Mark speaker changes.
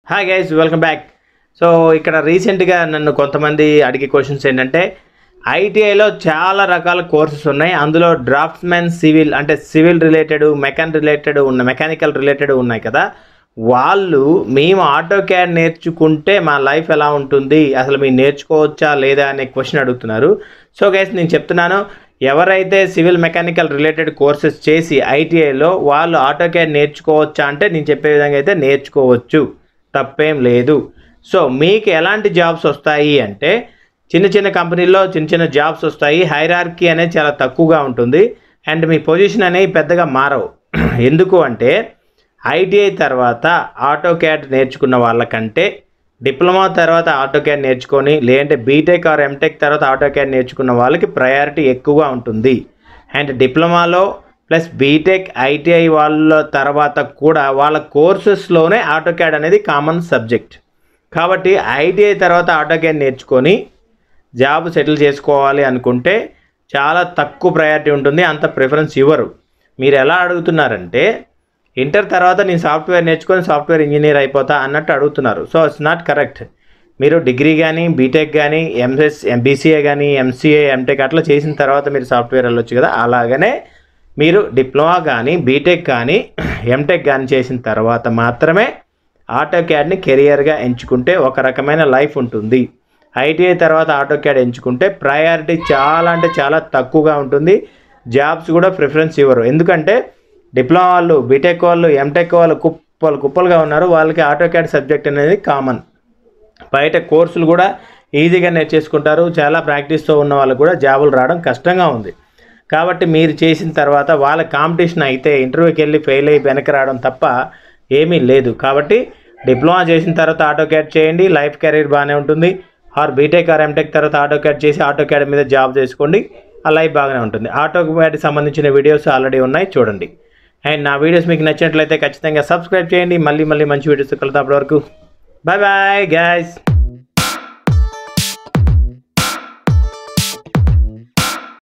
Speaker 1: hi guys welcome back so ఇక్కడ రీసెంట్గా నన్ను కొంతమంది అడిగే క్వశ్చన్స్ ఏంటంటే ఐటీఐలో చాలా రకాల కోర్సెస్ ఉన్నాయి అందులో డ్రాఫ్ట్స్మెన్ సివిల్ అంటే సివిల్ రిలేటెడ్ మెకాన్ రిలేటెడ్ ఉన్న మెకానికల్ రిలేటెడ్ ఉన్నాయి కదా వాళ్ళు మేము ఆటో క్యాడ్ నేర్చుకుంటే మా లైఫ్ ఎలా ఉంటుంది అసలు మీరు నేర్చుకోవచ్చా లేదా అనే క్వశ్చన్ అడుగుతున్నారు సో గైస్ నేను చెప్తున్నాను ఎవరైతే సివిల్ మెకానికల్ రిలేటెడ్ కోర్సెస్ చేసి ఐటీఐలో వాళ్ళు ఆటో క్యాడ్ నేర్చుకోవచ్చా అంటే నేను చెప్పే విధంగా అయితే నేర్చుకోవచ్చు తప్పేం లేదు సో మీకు ఎలాంటి జాబ్స్ వస్తాయి అంటే చిన్న చిన్న కంపెనీల్లో చిన్న చిన్న జాబ్స్ వస్తాయి హైరార్కీ అనేది చాలా తక్కువగా ఉంటుంది అండ్ మీ పొజిషన్ అనేవి పెద్దగా మారవు ఎందుకు అంటే ఐటీఐ తర్వాత ఆటో క్యాడ్ నేర్చుకున్న వాళ్ళకంటే డిప్లొమా తర్వాత ఆటో క్యాడ్ నేర్చుకొని లేదంటే బీటెక్ ఆర్ ఎంటెక్ తర్వాత ఆటో క్యాడ్ నేర్చుకున్న వాళ్ళకి ప్రయారిటీ ఎక్కువగా ఉంటుంది అండ్ డిప్లొమాలో ప్లస్ బీటెక్ ఐటీఐ వాళ్ళ తర్వాత కూడా వాళ్ళ కోర్సెస్లోనే ఆటో క్యాడ్ అనేది కామన్ సబ్జెక్ట్ కాబట్టి ఐటీఐ తర్వాత ఆటో క్యాడ్ నేర్చుకొని జాబ్ సెటిల్ చేసుకోవాలి అనుకుంటే చాలా తక్కువ ప్రయారిటీ ఉంటుంది అంత ప్రిఫరెన్స్ ఇవ్వరు మీరు ఎలా అడుగుతున్నారంటే ఇంటర్ తర్వాత నేను సాఫ్ట్వేర్ నేర్చుకొని సాఫ్ట్వేర్ ఇంజనీర్ అయిపోతా అన్నట్టు అడుగుతున్నారు సో ఇట్స్ నాట్ కరెక్ట్ మీరు డిగ్రీ కానీ బీటెక్ కానీ ఎంఎస్ ఎంబీసీఏ కానీ ఎంసీఏ ఎంటెక్ అట్లా చేసిన తర్వాత మీరు సాఫ్ట్వేర్ వెళ్ళొచ్చు కదా అలాగనే మీరు డిప్లొమా కానీ బీటెక్ కానీ ఎంటెక్ కానీ చేసిన తర్వాత మాత్రమే ఆటో క్యాడ్ని కెరియర్గా ఎంచుకుంటే ఒక రకమైన లైఫ్ ఉంటుంది ఐటీఐ తర్వాత ఆటో క్యాడ్ ఎంచుకుంటే ప్రయారిటీ చాలా అంటే చాలా తక్కువగా ఉంటుంది జాబ్స్ కూడా ప్రిఫరెన్స్ ఇవ్వరు ఎందుకంటే డిప్లొమా వాళ్ళు బీటెక్ వాళ్ళు ఎంటెక్ వాళ్ళు కుప్పలు కుప్పలుగా ఉన్నారు వాళ్ళకి ఆటో క్యాడ్ సబ్జెక్ట్ అనేది కామన్ బయట కోర్సులు కూడా ఈజీగా నేర్చేసుకుంటారు చాలా ప్రాక్టీస్తో ఉన్న వాళ్ళకు కూడా జాబులు రావడం కష్టంగా ఉంది కాబట్టి మీరు చేసిన తర్వాత వాళ్ళ కాంపిటీషన్ అయితే ఇంటర్వ్యూకి వెళ్ళి ఫెయిల్ అయ్యి వెనక్కి రావడం తప్ప ఏమీ లేదు కాబట్టి డిప్లొమా చేసిన తర్వాత ఆటో క్యాడ్ చేయండి లైఫ్ కెరీర్ బాగానే ఉంటుంది ఆర్ బీటెక్ ఆర్ ఎంటెక్ తర్వాత ఆటో క్యాడ్ చేసి ఆటో క్యాడ్ మీద జాబ్ చేసుకోండి ఆ లైఫ్ బాగానే ఉంటుంది ఆటో క్యాడ్కి సంబంధించిన వీడియోస్ ఆల్రెడీ ఉన్నాయి చూడండి అండ్ నా వీడియోస్ మీకు నచ్చినట్లయితే ఖచ్చితంగా సబ్స్క్రైబ్ చేయండి మళ్ళీ మళ్ళీ మంచి వీడియోస్ కలుద్దాం అప్పటి వరకు బాయ్ బాయ్ గాయస్